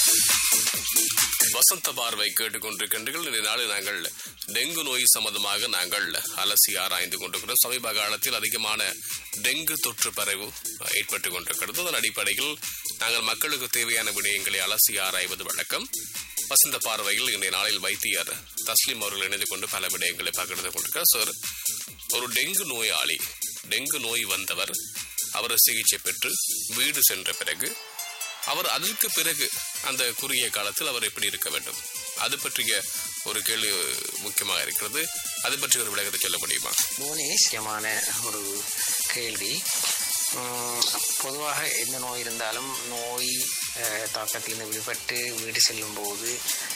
வசந்த பார்வை கேட்டுக்கொண்டிருக்கின்றீர்கள் இந்த நாளில் நாங்கள் டெங்கு நோய் சம்பந்தமாக நாங்கள் அலசி ஆராய்ந்து கொண்டிருக்கிறோம் சமீப காலத்தில் அதிகமான டெங்கு தொற்று பரவு ஏற்பட்டுக் கொண்டிருக்கிறது அதன் அடிப்படையில் நாங்கள் மக்களுக்கு தேவையான விடயங்களை அலசி ஆராய்வது வழக்கம் வசந்த பார்வையில் இன்றைய நாளில் வைத்தியர் தஸ்லிம் அவர்கள் இணைந்து கொண்டு பல விடயங்களை பகிர்ந்து கொண்டிருக்கிறார் சார் ஒரு டெங்கு நோயாளி டெங்கு நோய் வந்தவர் அவர் சிகிச்சை பெற்று வீடு சென்ற பிறகு அவர் அதற்கு பிறகு அந்த குறுகிய காலத்தில் அவர் எப்படி இருக்க வேண்டும் அது பற்றிய ஒரு கேள்வி முக்கியமாக இருக்கிறது அது பற்றி ஒரு விளக்கத்தை சொல்ல முடியுமா முக்கியமான ஒரு கேள்வி உம், பொதுவாக எந்த நோய் இருந்தாலும் நோய் அஹ், தாக்கத்திலிருந்து விடுபட்டு வீடு செல்லும் போது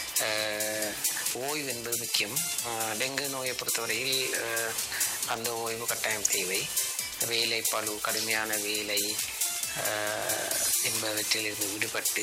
அஹ், ஓய்வு என்பது முக்கியம் அஹ், டெங்கு நோயை பொறுத்தவரையில் அஹ், அந்த ஓய்வு கட்டாயம் தேவை வேலை பளு கடுமையான வேலை அஹ், என்பவற்றிலிருந்து விடுபட்டு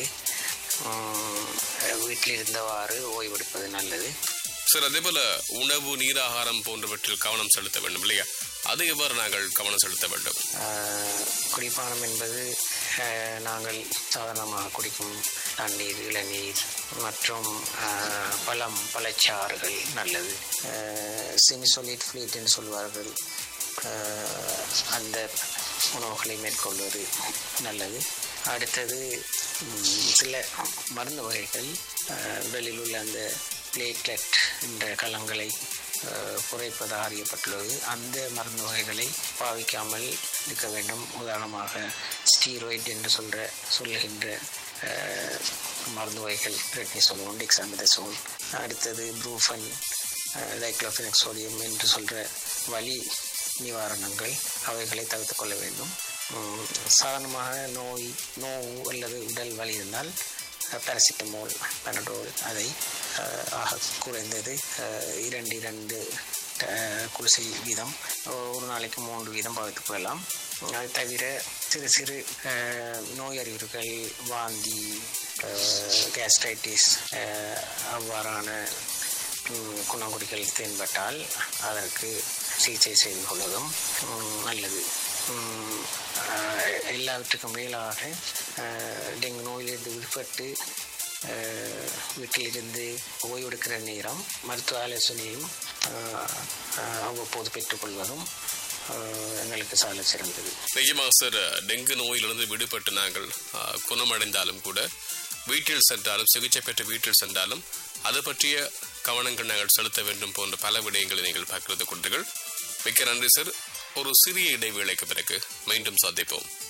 உம், வீட்டில் இருந்தவாறு ஓய்வெடுப்பது நல்லது சார் அதே போல உணவு நீராகாரம் போன்றவற்றில் கவனம் செலுத்த வேண்டும் இல்லையா அது எவ்வாறு நாங்கள் கவனம் செலுத்த வேண்டும் ஆஹ் குடிப்பானம் என்பது ஆஹ் நாங்கள் சாதாரணமாக குடிக்கும் தண்ணீர் இளநீர் மற்றும் ஆஹ் பழம் பழச்சாறுகள் நல்லது செமிசோலிட் ஃப்ளீட் என்று சொல்வார்கள் ஆஹ் அந்த உணவுகளை மேற்கொள்வது நல்லது அடுத்தது ம், சில மருந்து வகைகள் ஆஹ் உடலில் உள்ள அந்த பிளேட்லெட் என்ற கலங்களை அஹ், குறைப்பதாக அறியப்பட்டுள்ளது அந்த மருந்து வகைகளை பாவிக்காமல் இருக்க வேண்டும் உதாரணமாக ஸ்டீராய்டு என்று சொல்ற சொல்லுகின்ற அஹ், மருந்து வகைகள் ரெட்னிசோல் டிக்ஸாமிதசோல் அடுத்தது ப்ரூஃபன் டைக்ளோஃபினக் சோடியம் என்று சொல்ற வலி நிவாரணங்கள் அவைகளை தவிர்த்துக் கொள்ள வேண்டும் உம், சாதாரணமாக நோய் நோவு அல்லது உடல் வலி இருந்தால் பேராசிட்டமோல் பெனடோல் அதை அஹ், ஆக குறைந்தது அஹ், இரண்டு இரண்டு அஹ், குடிசை வீதம் ஒரு நாளைக்கு மூன்று வீதம் பாவித்துக் கொள்ளலாம் அது தவிர சிறு சிறு அஹ், நோய் அறிகுறிகள் வாந்தி கேஸ்ட்ரைட்டிஸ் அவ்வாறான ம், குணங்குடிகள் தென்பட்டால் அதற்கு சிகிச்சை செய்து கொள்வதும் ம், நல்லது ம், ஆஹ், எல்லாவற்றுக்கும் மேலாக ஆஹ், டெங்கு நோயிலிருந்து விடுபட்டு ஆஹ், வீட்டிலிருந்து ஓய்வெடுக்கிற நேரம் மருத்துவ ஆலோசனையும் ஆஹ், ஆஹ், அவ்வப்போது பெற்றுக்கொள்வதும் ஆஹ், எங்களுக்கு சால சிறந்தது நிஜமாக சார் டெங்கு நோயிலிருந்து விடுபட்டு நாங்கள் ஆ, குணமடைந்தாலும் கூட வீட்டில் சென்றாலும் சிகிச்சை பெற்று வீட்டில் சென்றாலும் அது பற்றிய கவனங்கள் நாங்கள் செலுத்த வேண்டும் போன்ற பல விடயங்களை நீங்கள் பகிர்ந்து கொண்டீர்கள் மிக்க நன்றி சார் ஒரு சிறிய இடைவேளைக்கு பிறகு மீண்டும் சந்திப்போம்